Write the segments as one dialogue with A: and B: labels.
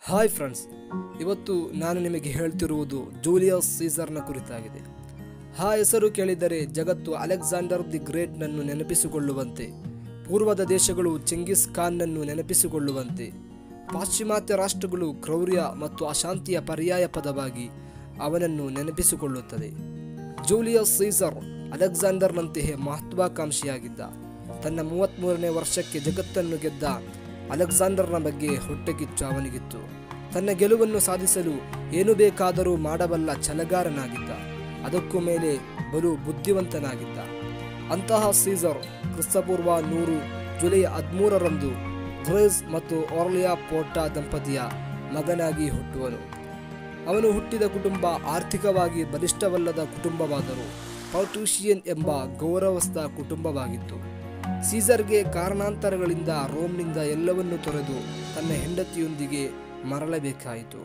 A: hi friends ಇವತ್ತು ನಾನು ನಿಮಗೆ ಹೇಳ್ತಿರುವುದು ಜೂಲಿಯಸ್ ಸೀಸರ್ನ ಕುರಿತಾಗಿದೆ ಆ ಹೆಸರು ಕೇಳಿದರೆ ಜಗತ್ತು ಅಲೆಕ್ಸಾಂಡರ್ ದಿ ಗ್ರೇಟ್ನನ್ನು ನೆನಪಿಸಿಕೊಳ್ಳುವಂತೆ ಪೂರ್ವದ ದೇಶಗಳು ಚೆಂಗಿಸ್ ಖಾನ್ನನ್ನು ನೆನಪಿಸಿಕೊಳ್ಳುವಂತೆ ಪಾಶ್ಚಿಮಾತ್ಯ ರಾಷ್ಟ್ರಗಳು ಕ್ರೌರ್ಯ ಮತ್ತು ಅಶಾಂತಿಯ ಪರ್ಯಾಯ ಪದವಾಗಿ ಅವನನ್ನು ನೆನಪಿಸಿಕೊಳ್ಳುತ್ತದೆ ಜೂಲಿಯಸ್ ಸೀಸರ್ ಅಲೆಕ್ಸಾಂಡರ್ನಂತೆಯೇ ಮಹತ್ವಾಕಾಂಕ್ಷಿಯಾಗಿದ್ದ ತನ್ನ ಮೂವತ್ತ್ಮೂರನೇ ವರ್ಷಕ್ಕೆ ಜಗತ್ತನ್ನು ಗೆದ್ದ ಅಲೆಕ್ಸಾಂಡರ್ನ ಬಗ್ಗೆ ಹೊಟ್ಟೆಕಿಚ್ಚು ಅವನಿಗಿತ್ತು ತನ್ನ ಗೆಲುವನ್ನು ಸಾಧಿಸಲು ಏನು ಬೇಕಾದರೂ ಮಾಡಬಲ್ಲ ಛಲಗಾರನಾಗಿದ್ದ ಅದಕ್ಕೂ ಮೇಲೆ ಬಲು ಬುದ್ಧಿವಂತನಾಗಿದ್ದ ಅಂತಹ ಸೀಸರ್ ಕ್ರಿಸ್ತಪೂರ್ವ ನೂರು ಜುಲೈ ಹದಿಮೂರರಂದು ಗ್ರೇಸ್ ಮತ್ತು ಓರ್ಲಿಯಾ ಪೋರ್ಟಾ ದಂಪತಿಯ ಮಗನಾಗಿ ಹುಟ್ಟುವನು ಅವನು ಹುಟ್ಟಿದ ಕುಟುಂಬ ಆರ್ಥಿಕವಾಗಿ ಬಲಿಷ್ಠವಲ್ಲದ ಕುಟುಂಬವಾದರೂ ಪೌಟ್ಯೂಷಿಯನ್ ಎಂಬ ಗೌರವಸ್ಥ ಕುಟುಂಬವಾಗಿತ್ತು ಸೀಸರ್ಗೆ ಕಾರಣಾಂತರಗಳಿಂದ ರೋಮ್ನಿಂದ ಎಲ್ಲವನ್ನೂ ತೊರೆದು ತನ್ನ ಹೆಂಡತಿಯೊಂದಿಗೆ ಮರಳಬೇಕಾಯಿತು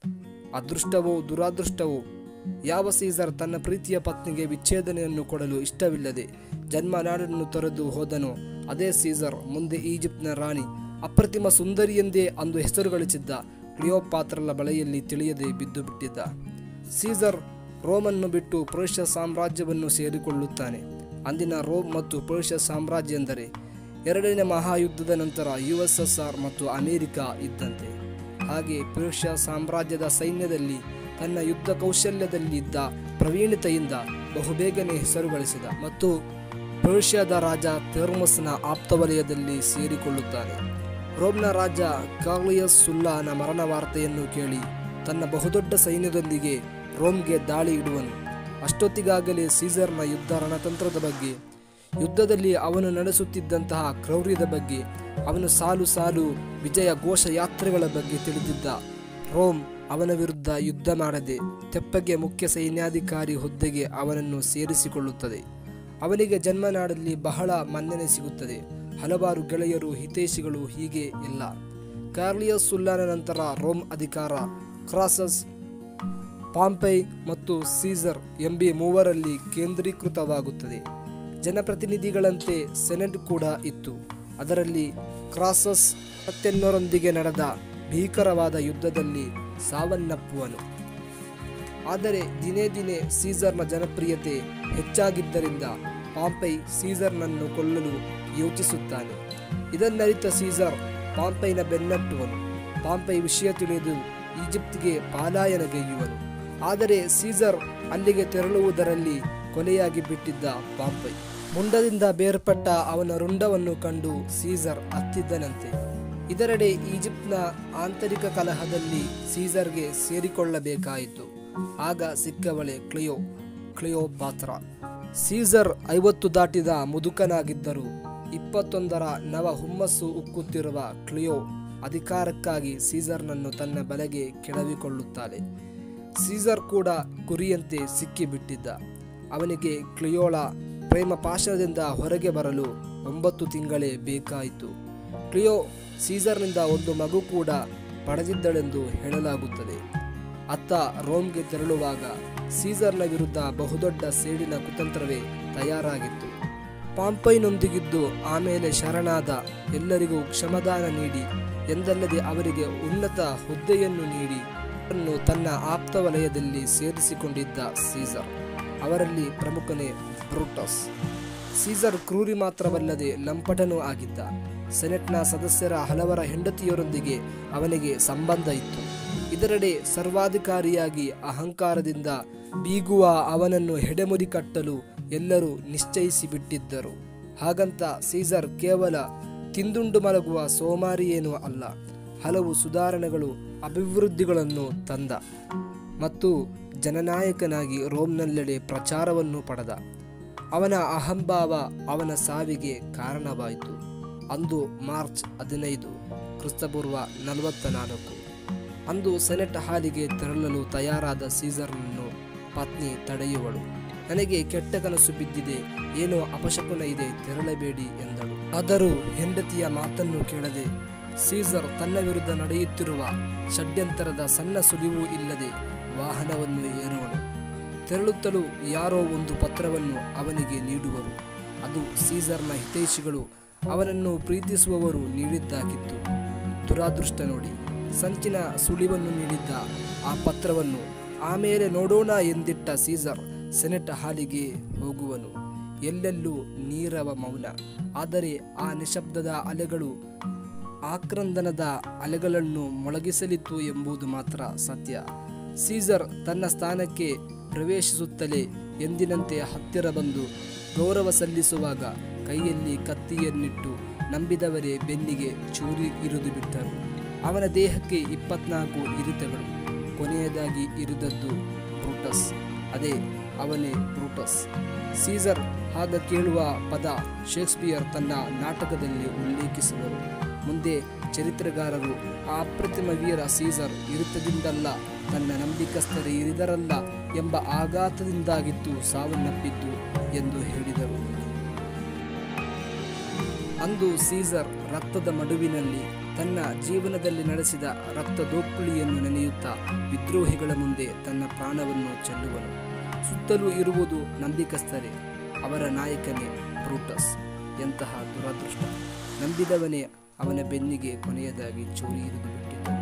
A: ಅದೃಷ್ಟವೋ ದುರಾದೃಷ್ಟವೋ ಯಾವ ಸೀಸರ್ ತನ್ನ ಪ್ರೀತಿಯ ಪತ್ನಿಗೆ ವಿಚ್ಛೇದನೆಯನ್ನು ಕೊಡಲು ಇಷ್ಟವಿಲ್ಲದೆ ಜನ್ಮನಾಡನ್ನು ತೊರೆದು ಹೋದನೋ ಅದೇ ಸೀಸರ್ ಮುಂದೆ ಈಜಿಪ್ಟ್ನ ರಾಣಿ ಅಪ್ರತಿಮ ಸುಂದರಿಯೆಂದೇ ಅಂದು ಹೆಸರು ಗಳಿಸಿದ್ದ ಕ್ಲಿಯೋಪಾತ್ರಲ ಬಳೆಯಲ್ಲಿ ತಿಳಿಯದೆ ಬಿದ್ದು ಬಿಟ್ಟಿದ್ದ ಸೀಸರ್ ರೋಮನ್ನು ಬಿಟ್ಟು ಪರ್ಷಿಯ ಸಾಮ್ರಾಜ್ಯವನ್ನು ಸೇರಿಕೊಳ್ಳುತ್ತಾನೆ ಅಂದಿನ ರೋಮ್ ಮತ್ತು ಪರ್ಷಿಯ ಸಾಮ್ರಾಜ್ಯ ಎಂದರೆ ಎರಡನೇ ಮಹಾಯುದ್ಧದ ನಂತರ ಯು ಎಸ್ ಎಸ್ ಆರ್ ಮತ್ತು ಅಮೆರಿಕ ಇದ್ದಂತೆ ಹಾಗೆ ಪರ್ಷಿಯ ಸಾಮ್ರಾಜ್ಯದ ಸೈನ್ಯದಲ್ಲಿ ತನ್ನ ಯುದ್ಧ ಕೌಶಲ್ಯದಲ್ಲಿ ಇದ್ದ ಪ್ರವೀಣತೆಯಿಂದ ಬಹುಬೇಗನೆ ಹೆಸರು ಗಳಿಸಿದ ಮತ್ತು ಪರ್ಷಿಯಾದ ರಾಜ ಥೆರ್ಮಸ್ನ ಆಪ್ತವಲಯದಲ್ಲಿ ಸೇರಿಕೊಳ್ಳುತ್ತಾನೆ ರೋಮ್ನ ರಾಜ ಕಾರ್ಲಿಯಸ್ ಸುಲ್ಲಾನ ಮರಣ ವಾರ್ತೆಯನ್ನು ಕೇಳಿ ತನ್ನ ಬಹುದೊಡ್ಡ ಸೈನ್ಯದೊಂದಿಗೆ ರೋಮ್ಗೆ ದಾಳಿ ಇಡುವನು ಅಷ್ಟೊತ್ತಿಗಾಗಲೇ ಸೀಸರ್ನ ಯುದ್ಧ ರಣತಂತ್ರದ ಬಗ್ಗೆ ಯುದ್ಧದಲ್ಲಿ ಅವನು ನಡೆಸುತ್ತಿದ್ದಂತಹ ಕ್ರೌರ್ಯದ ಬಗ್ಗೆ ಅವನು ಸಾಲು ಸಾಲು ವಿಜಯ ಘೋಷಯಾತ್ರೆಗಳ ಬಗ್ಗೆ ತಿಳಿದಿದ್ದ ರೋಮ್ ಅವನ ವಿರುದ್ಧ ಯುದ್ಧ ಮಾಡದೆ ತೆಪ್ಪಗೆ ಮುಖ್ಯ ಸೈನ್ಯಾಧಿಕಾರಿ ಹುದ್ದೆಗೆ ಅವನನ್ನು ಸೇರಿಸಿಕೊಳ್ಳುತ್ತದೆ ಅವನಿಗೆ ಜನ್ಮನಾಡಲ್ಲಿ ಬಹಳ ಮನ್ನಣೆ ಸಿಗುತ್ತದೆ ಹಲವಾರು ಗೆಳೆಯರು ಹಿತೈಷಿಗಳು ಹೀಗೆ ಇಲ್ಲ ಕಾರ್ಲಿಯಸ್ ಸುಲ್ಲಾನ ನಂತರ ರೋಮ್ ಅಧಿಕಾರ ಕ್ರಾಸಸ್ ಪಾಂಪೈ ಮತ್ತು ಸೀಸರ್ ಎಂಬಿ ಮೂವರಲ್ಲಿ ಕೇಂದ್ರೀಕೃತವಾಗುತ್ತದೆ ಜನಪ್ರತಿನಿಧಿಗಳಂತೆ ಸೆನೆಟ್ ಕೂಡ ಇತ್ತು ಅದರಲ್ಲಿ ಕ್ರಾಸಸ್ ಮತ್ತೆನ್ನರೊಂದಿಗೆ ನಡೆದ ಭೀಕರವಾದ ಯುದ್ಧದಲ್ಲಿ ಸಾವನ್ನಪ್ಪುವನು ಆದರೆ ದಿನೇ ದಿನೇ ಸೀಸರ್ನ ಜನಪ್ರಿಯತೆ ಹೆಚ್ಚಾಗಿದ್ದರಿಂದ ಪಾಂಪೈ ಸೀಸರ್ನನ್ನು ಕೊಲ್ಲಲು ಯೋಚಿಸುತ್ತಾನೆ ಇದನ್ನರಿತ ಸೀಸರ್ ಪಾಂಪೈನ ಬೆನ್ನಟ್ಟುವನು ಪಾಂಪೈ ವಿಷಯ ತಿಳಿದು ಈಜಿಪ್ಟ್ಗೆ ಪಾಲಾಯನಗೈಯುವನು ಆದರೆ ಸೀಸರ್ ಅಲ್ಲಿಗೆ ತೆರಳುವುದರಲ್ಲಿ ಕೊಲೆಯಾಗಿ ಬಿಟ್ಟಿದ್ದ ಪಾಂಪೈ ಮುಂಡದಿಂದ ಬೇರ್ಪಟ್ಟ ಅವನ ರುಂಡವನ್ನು ಕಂಡು ಸೀಸರ್ ಹತ್ತಿದ್ದನಂತೆ ಇದರೆಡೆ ಈಜಿಪ್ಟ್ನ ಆಂತರಿಕ ಕಲಹದಲ್ಲಿ ಸೀಸರ್ಗೆ ಸೇರಿಕೊಳ್ಳಬೇಕಾಯಿತು ಆಗ ಸಿಕ್ಕವಳೆ ಕ್ಲಿಯೋ ಕ್ಲಿಯೋ ಪಾತ್ರ ಸೀಸರ್ ಐವತ್ತು ದಾಟಿದ ಮುದುಕನಾಗಿದ್ದರೂ ಇಪ್ಪತ್ತೊಂದರ ನವ ಹುಮ್ಮಸ್ಸು ಉಕ್ಕುತ್ತಿರುವ ಕ್ಲಿಯೋ ಅಧಿಕಾರಕ್ಕಾಗಿ ಸೀಸರ್ನನ್ನು ತನ್ನ ಬಲೆಗೆ ಕೆಡವಿಕೊಳ್ಳುತ್ತಾಳೆ ಸೀಸರ್ ಕೂಡ ಕುರಿಯಂತೆ ಸಿಕ್ಕಿಬಿಟ್ಟಿದ್ದ ಅವನಿಗೆ ಕ್ಲಿಯೋಳ ಪ್ರೇಮ ಪಾಶದಿಂದ ಹೊರಗೆ ಬರಲು ಒಂಬತ್ತು ತಿಂಗಳೇ ಬೇಕಾಯಿತು ಕ್ಲಿಯೋ ಸೀಸರ್ನಿಂದ ಒಂದು ಮಗು ಕೂಡ ಪಡೆದಿದ್ದಳೆಂದು ಹೇಳಲಾಗುತ್ತದೆ ಅತ್ತ ರೋಮ್ಗೆ ತೆರಳುವಾಗ ಸೀಸರ್ನ ವಿರುದ್ಧ ಬಹುದೊಡ್ಡ ಸೇಡಿನ ಕುತಂತ್ರವೇ ತಯಾರಾಗಿತ್ತು ಪಾಂಪೈನೊಂದಿಗಿದ್ದು ಆಮೇಲೆ ಶರಣಾದ ಎಲ್ಲರಿಗೂ ಕ್ಷಮದಾನ ನೀಡಿ ಎಂದಲ್ಲದೆ ಅವರಿಗೆ ಉನ್ನತ ಹುದ್ದೆಯನ್ನು ನೀಡಿ ಅವರನ್ನು ತನ್ನ ಆಪ್ತ ವಲಯದಲ್ಲಿ ಸೇರಿಸಿಕೊಂಡಿದ್ದ ಸೀಸರ್ ಅವರಲ್ಲಿ ಪ್ರಮುಖನೇ ಬ್ರೂಟಸ್ ಸೀಸರ್ ಕ್ರೂರಿ ಮಾತ್ರವಲ್ಲದೆ ಲಂಪಟನೂ ಆಗಿದ್ದ ಸೆನೆಟ್ನ ಸದಸ್ಯರ ಹಲವರ ಹೆಂಡತಿಯರೊಂದಿಗೆ ಅವನಿಗೆ ಸಂಬಂಧ ಇತ್ತು ಇದರೆಡೆ ಸರ್ವಾಧಿಕಾರಿಯಾಗಿ ಅಹಂಕಾರದಿಂದ ಬೀಗುವ ಅವನನ್ನು ಹೆಡೆಮುರಿ ಕಟ್ಟಲು ಎಲ್ಲರೂ ನಿಶ್ಚಯಿಸಿ ಬಿಟ್ಟಿದ್ದರು ಹಾಗಂತ ಸೀಸರ್ ಕೇವಲ ತಿಂದುಂಡು ಮಲಗುವ ಸೋಮಾರಿಯೇನೂ ಅಲ್ಲ ಹಲವು ಸುಧಾರಣೆಗಳು ಅಭಿವೃದ್ಧಿಗಳನ್ನು ತಂದ ಮತ್ತು ಜನನಾಯಕನಾಗಿ ರೋಮ್ನಲ್ಲೆಡೆ ಪ್ರಚಾರವನ್ನು ಪಡೆದ ಅವನ ಅಹಂಭಾವ ಅವನ ಸಾವಿಗೆ ಕಾರಣವಾಯಿತು ಅಂದು ಮಾರ್ಚ್ ಹದಿನೈದು ಕ್ರಿಸ್ತಪೂರ್ವ ನಲವತ್ತ ನಾಲ್ಕು ಅಂದು ಸೆನೆಟ್ ಹಾಲಿಗೆ ತೆರಳಲು ತಯಾರಾದ ಸೀಸರ್ನನ್ನು ಪತ್ನಿ ತಡೆಯುವಳು ನನಗೆ ಕೆಟ್ಟ ಕನಸು ಬಿದ್ದಿದೆ ಏನೋ ಅಪಶಕುನ ಇದೆ ತೆರಳಬೇಡಿ ಎಂದಳು ಆದರೂ ಹೆಂಡತಿಯ ಮಾತನ್ನು ಕೇಳದೆ ಸೀಸರ್ ತನ್ನ ವಿರುದ್ಧ ನಡೆಯುತ್ತಿರುವ ಷಡ್ಯಂತರದ ಸಣ್ಣ ಸುಳಿವೂ ಇಲ್ಲದೆ ವಾಹನವನ್ನು ಏರುವನು ತೆರಳುತ್ತಲೂ ಯಾರೋ ಒಂದು ಪತ್ರವನ್ನು ಅವನಿಗೆ ನೀಡುವರು ಅದು ಸೀಸರ್ನ ಹಿತೈಷಿಗಳು ಅವನನ್ನು ಪ್ರೀತಿಸುವವರು ನೀಡಿದ್ದಾಗಿತ್ತು ದುರಾದೃಷ್ಟ ನೋಡಿ ಸಂಚಿನ ಸುಳಿವನ್ನು ನೀಡಿದ್ದ ಆ ಪತ್ರವನ್ನು ಆಮೇಲೆ ನೋಡೋಣ ಎಂದಿಟ್ಟ ಸೀಸರ್ ಸೆನೆಟ್ ಹಾಲಿಗೆ ಹೋಗುವನು ಎಲ್ಲೆಲ್ಲೂ ನೀರವ ಮೌನ ಆದರೆ ಆ ನಿಶಬ್ದದ ಅಲೆಗಳು ಆಕ್ರಂದನದ ಅಲೆಗಳನ್ನು ಮೊಳಗಿಸಲಿತ್ತು ಎಂಬುದು ಮಾತ್ರ ಸತ್ಯ ಸೀಸರ್ ತನ್ನ ಸ್ಥಾನಕ್ಕೆ ಪ್ರವೇಶಿಸುತ್ತಲೇ ಎಂದಿನಂತೆ ಹತ್ತಿರ ಬಂದು ಗೌರವ ಸಲ್ಲಿಸುವಾಗ ಕೈಯಲ್ಲಿ ಕತ್ತಿಯನ್ನಿಟ್ಟು ನಂಬಿದವರೇ ಬೆನ್ನಿಗೆ ಚೂರಿ ಇರಿದು ಬಿಟ್ಟರು ಅವನ ದೇಹಕ್ಕೆ ಇಪ್ಪತ್ನಾಲ್ಕು ಇರಿತಗಳು ಕೊನೆಯದಾಗಿ ಇರಿದದ್ದು ಬ್ರೂಟಸ್ ಅದೇ ಅವನೇ ಬ್ರೂಟಸ್ ಸೀಸರ್ ಆಗ ಕೇಳುವ ಪದ ಶೇಕ್ಸ್ಪಿಯರ್ ತನ್ನ ನಾಟಕದಲ್ಲಿ ಉಲ್ಲೇಖಿಸುವರು ಮುಂದೆ ಚರಿತ್ರೆಗಾರರು ಆ ಅಪ್ರತಿಮ ವೀರ ಸೀಸರ್ ಇರುತ್ತದಿಂದಲ್ಲ ತನ್ನ ನಂಬಿಕಸ್ಥರೇ ಇರಿದರಲ್ಲ ಎಂಬ ಆಘಾತದಿಂದಾಗಿತ್ತು ಸಾವನ್ನಪ್ಪಿದ್ದು ಎಂದು ಹೇಳಿದರು ಅಂದು ಸೀಸರ್ ರಕ್ತದ ಮಡುವಿನಲ್ಲಿ ತನ್ನ ಜೀವನದಲ್ಲಿ ನಡೆಸಿದ ರಕ್ತದೋಕ್ಕುಳಿಯನ್ನು ನೆನೆಯುತ್ತಾ ವಿದ್ರೋಹಿಗಳ ಮುಂದೆ ತನ್ನ ಪ್ರಾಣವನ್ನು ಚೆಲ್ಲುವನು ಸುತ್ತಲೂ ಇರುವುದು ನಂಬಿಕಸ್ಥರೇ ಅವರ ನಾಯಕನೇ ಬ್ರೂಟಸ್ ಎಂತಹ ದುರದೃಷ್ಟ ನಂಬಿದವನೇ ಅವನ ಬೆನ್ನಿಗೆ ಕೊನೆಯದಾಗಿ ಚೂರಿ ಇರಿದು ಬಿಟ್ಟಿದ್ದನು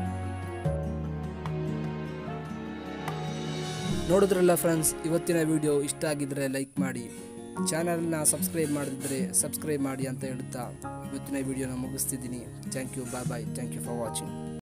A: ನೋಡಿದ್ರಲ್ಲ ಫ್ರೆಂಡ್ಸ್ ಇವತ್ತಿನ ವಿಡಿಯೋ ಇಷ್ಟ ಆಗಿದ್ರೆ ಲೈಕ್ ಮಾಡಿ ಚಾನಲ್ನ ಸಬ್ಸ್ಕ್ರೈಬ್ ಮಾಡದಿದ್ದರೆ ಸಬ್ಸ್ಕ್ರೈಬ್ ಮಾಡಿ ಅಂತ ಹೇಳುತ್ತಾ ಇವತ್ತಿನ ವಿಡಿಯೋನ ಮುಗಿಸ್ತಿದ್ದೀನಿ thank you bye bye thank you for watching